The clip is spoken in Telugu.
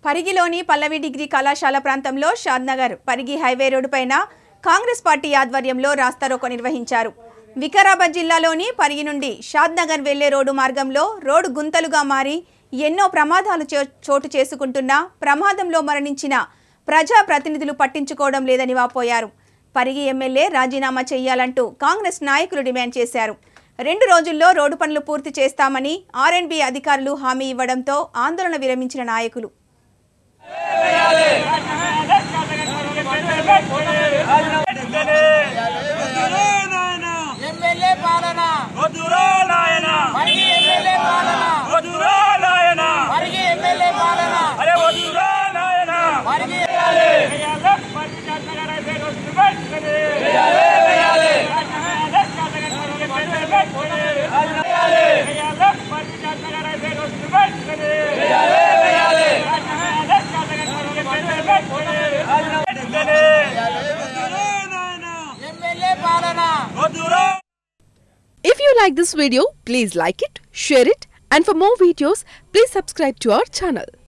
పరిగిలోని పల్లవి డిగ్రీ కళాశాల ప్రాంతంలో షాద్నగర్ పరిగి హైవే రోడ్డుపైన కాంగ్రెస్ పార్టీ ఆధ్వర్యంలో రాస్తారోకో నిర్వహించారు వికారాబాద్ జిల్లాలోని పరిగి నుండి షాద్నగర్ వెళ్లే రోడ్డు మార్గంలో రోడ్డు గుంతలుగా మారి ఎన్నో ప్రమాదాలు చో- చోటు చేసుకుంటున్నా ప్రమాదంలో మరణించిన ప్రజా ప్రతినిధులు పట్టించుకోవడం లేదని వాపోయారు పరిగి ఎమ్మెల్యే రాజీనామా చేయాలంటూ కాంగ్రెస్ నాయకులు డిమాండ్ చేశారు రెండు రోజుల్లో రోడ్డు పనులు పూర్తి చేస్తామని ఆర్ఎండ్బి అధికారులు హామీ ఇవ్వడంతో ఆందోళన విరమించిన నాయకులు ఎమ్మెల్యే పాలన వదురా నాయన మరిగి ఎమ్మెల్యే పాలన వదురా నాయన మరిగి ఎమ్మెల్యే పాలన అరే వదురా నాయన మరిగి ఎమ్మెల్యే పాలన వదురా If you like this video, please like it, share it, and for more videos, please subscribe to our channel.